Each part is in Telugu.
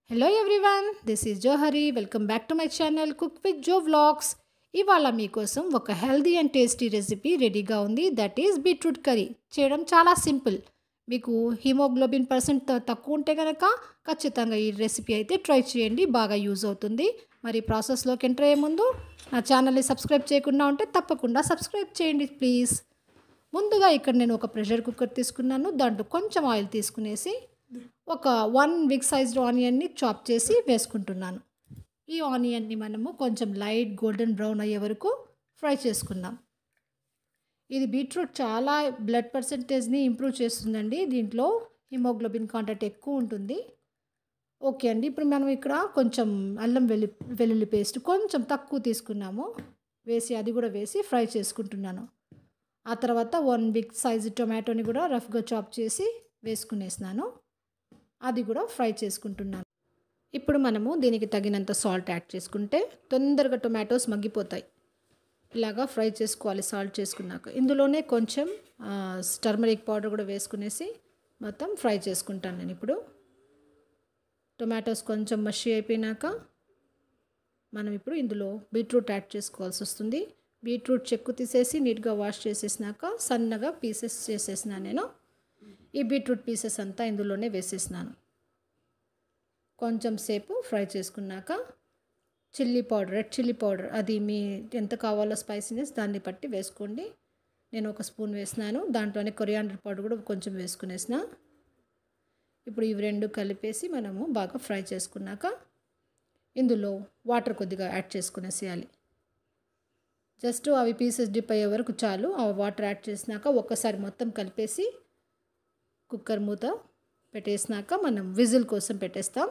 hello everyone this is Johari welcome back to my channel cook with Jo vlogs ఇవాళ మీకోసం ఒక హెల్దీ అండ్ టేస్టీ రెసిపీ రెడీగా ఉంది దట్ ఈస్ బీట్రూట్ కర్రీ చేయడం చాలా సింపుల్ మీకు హిమోగ్లోబిన్ పర్సెంట్ తక్కువ ఉంటే కనుక ఖచ్చితంగా ఈ రెసిపీ అయితే ట్రై చేయండి బాగా యూజ్ అవుతుంది మరి ప్రాసెస్లోకి ఎంటర్ అయ్యే ముందు నా ఛానల్ని సబ్స్క్రైబ్ చేయకుండా ఉంటే తప్పకుండా సబ్స్క్రైబ్ చేయండి ప్లీజ్ ముందుగా ఇక్కడ నేను ఒక ప్రెషర్ కుక్కర్ తీసుకున్నాను దాంట్లో కొంచెం ఆయిల్ తీసుకునేసి ఒక వన్ బిగ్ సైజ్డ్ ఆనియన్ని చాప్ చేసి వేసుకుంటున్నాను ఈ ఆనియన్ని మనము కొంచెం లైట్ గోల్డెన్ బ్రౌన్ అయ్యే వరకు ఫ్రై చేసుకుందాం ఇది బీట్రూట్ చాలా బ్లడ్ పర్సంటేజ్ని ఇంప్రూవ్ చేస్తుందండి దీంట్లో హిమోగ్లోబిన్ కాంటాక్ట్ ఎక్కువ ఉంటుంది ఓకే అండి ఇప్పుడు మనం ఇక్కడ కొంచెం అల్లం వెల్లి వెల్లుల్లి పేస్ట్ కొంచెం తక్కువ తీసుకున్నాము వేసి అది కూడా వేసి ఫ్రై చేసుకుంటున్నాను ఆ తర్వాత వన్ బిగ్ సైజ్ టొమాటోని కూడా రఫ్గా చాప్ చేసి వేసుకునేసినాను అది కూడా ఫ్రై చేసుకుంటున్నాను ఇప్పుడు మనము దీనికి తగినంత సాల్ట్ యాడ్ చేసుకుంటే తొందరగా టొమాటోస్ మగ్గిపోతాయి ఇలాగా ఫ్రై చేసుకోవాలి సాల్ట్ చేసుకున్నాక ఇందులోనే కొంచెం టర్మరిక్ పౌడర్ కూడా వేసుకునేసి మొత్తం ఫ్రై చేసుకుంటాను నేను ఇప్పుడు టొమాటోస్ కొంచెం మషి అయిపోయినాక మనం ఇప్పుడు ఇందులో బీట్రూట్ యాడ్ చేసుకోవాల్సి వస్తుంది బీట్రూట్ చెక్కు తీసేసి నీట్గా వాష్ చేసేసినాక సన్నగా పీసెస్ చేసేసిన నేను ఈ బీట్రూట్ పీసెస్ అంతా ఇందులోనే వేసేసినాను కొంచెం సేపు ఫ్రై చేసుకున్నాక chilli powder red chilli powder అది మీ ఎంత కావాలో స్పైసీనెస్ దాన్ని బట్టి వేసుకోండి నేను ఒక స్పూన్ వేసినాను దాంట్లోనే కొరియాండర్ పౌడర్ కూడా కొంచెం వేసుకునేసిన ఇప్పుడు ఇవి రెండు కలిపేసి మనము బాగా ఫ్రై చేసుకున్నాక ఇందులో వాటర్ కొద్దిగా యాడ్ చేసుకునేసేయాలి జస్ట్ అవి పీసెస్ డిప్ అయ్యే వరకు చాలు ఆ వాటర్ యాడ్ చేసినాక ఒక్కసారి మొత్తం కలిపేసి కుక్కర్ మూత పెట్టేసినాక మనం విజిల్ కోసం పెట్టేస్తాం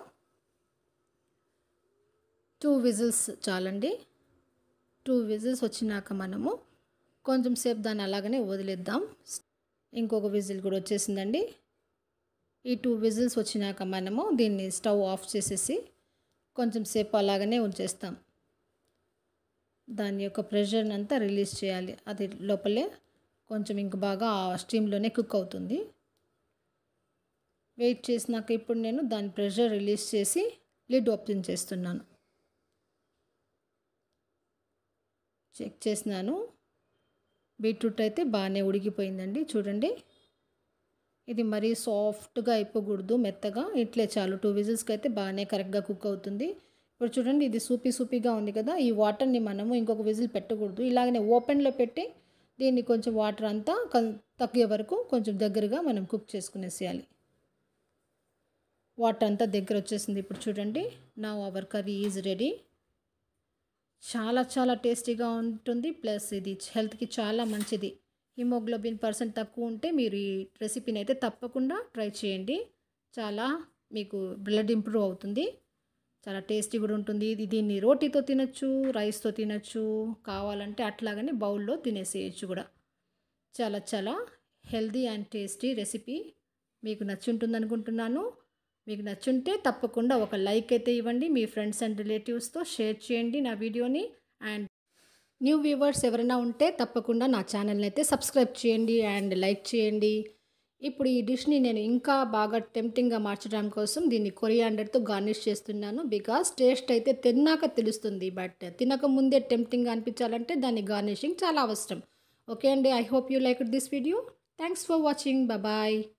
టూ విజిల్స్ చాలండి టూ విజిల్స్ వచ్చినాక మనము కొంచెం సేపు దాన్ని అలాగనే వదిలేద్దాం ఇంకొక విజిల్ కూడా వచ్చేసిందండి ఈ టూ విజిల్స్ వచ్చినాక మనము దీన్ని స్టవ్ ఆఫ్ చేసేసి కొంచెం సేపు అలాగనే ఉంచేస్తాం దాని యొక్క ప్రెషర్ని అంతా రిలీజ్ చేయాలి అది లోపలే కొంచెం ఇంక బాగా ఆ స్టీమ్లోనే కుక్ అవుతుంది వెయిట్ చేసినాక ఇప్పుడు నేను దాని ప్రెషర్ రిలీజ్ చేసి లిడ్ ఓపెన్ చేస్తున్నాను చెక్ చేసినాను బీట్రూట్ అయితే బాగానే ఉడికిపోయిందండి చూడండి ఇది మరీ సాఫ్ట్గా అయిపోకూడదు మెత్తగా ఇట్లే చాలు టూ విజిల్స్కి అయితే బాగానే కరెక్ట్గా కుక్ అవుతుంది ఇప్పుడు చూడండి ఇది సూపీ సూపీగా ఉంది కదా ఈ వాటర్ని మనము ఇంకొక విజిల్ పెట్టకూడదు ఇలాగనే ఓపెన్లో పెట్టి దీన్ని కొంచెం వాటర్ అంతా తగ్గే వరకు కొంచెం దగ్గరగా మనం కుక్ చేసుకునేసేయాలి వాటర్ అంతా దగ్గర వచ్చేసింది ఇప్పుడు చూడండి నా అవర్ కర్రీ ఈజ్ రెడీ చాలా చాలా టేస్టీగా ఉంటుంది ప్లస్ ఇది హెల్త్కి చాలా మంచిది హిమోగ్లోబిన్ పర్సెంట్ తక్కువ ఉంటే మీరు ఈ రెసిపీని అయితే తప్పకుండా ట్రై చేయండి చాలా మీకు బ్లడ్ ఇంప్రూవ్ అవుతుంది చాలా టేస్టీ కూడా ఉంటుంది ఇది దీన్ని రోటీతో తినచ్చు రైస్తో తినచ్చు కావాలంటే అట్లాగనే బౌల్లో తినేసేయచ్చు కూడా చాలా చాలా హెల్దీ అండ్ టేస్టీ రెసిపీ మీకు నచ్చుంటుంది అనుకుంటున్నాను మీకు నచ్చుంటే తప్పకుండా ఒక లైక్ అయితే ఇవ్వండి మీ ఫ్రెండ్స్ అండ్ రిలేటివ్స్తో షేర్ చేయండి నా వీడియోని అండ్ న్యూ వ్యూవర్స్ ఎవరైనా ఉంటే తప్పకుండా నా ఛానల్ని అయితే సబ్స్క్రైబ్ చేయండి అండ్ లైక్ చేయండి ఇప్పుడు ఈ డిష్ని నేను ఇంకా బాగా టెంప్టింగ్గా మార్చడం కోసం దీన్ని కొరియాండర్తో గార్నిష్ చేస్తున్నాను బికాస్ టేస్ట్ అయితే తిన్నాక తెలుస్తుంది బట్ తినక ముందే టెంప్టింగ్గా అనిపించాలంటే దాని గార్నిషింగ్ చాలా అవసరం ఓకే అండి I hope you like this video thanks for watching bye